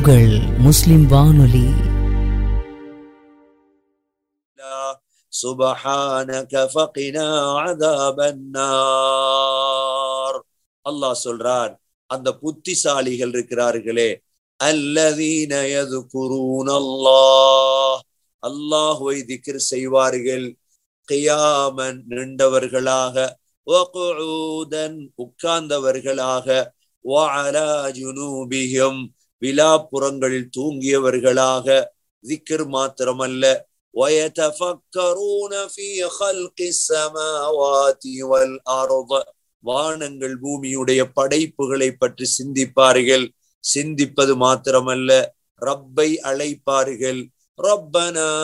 உங்கள் முஸ்லிம் வானொலி سبحانك فقنا عذاب النار அல்லாஹ் சொல்றான் அந்த புத்திசாலிகள் இருக்கிறார்களே அல்லதீன யذكرون அல்லாஹ் அல்லாஹ்வை திக்ர் செய்வார்கள் கியாமன் நின்றவர்களாக வகுஊதன் உட்கார்ந்தவர்களாக வஅலா ஜுனூபிஹிம் விலாப்புறங்களில் தூங்கியவர்களாக திக்ர் மாத்திரமல்ல ويتفكرون في خلق السماوات والأرض வானங்கள் பூமியுடைய படைப்புகளை பற்றி சிந்திப்பார்கள் சிந்திப்பது மாத்திரமல்ல ரப்பை அழைப்பார்கள் ரப்பனா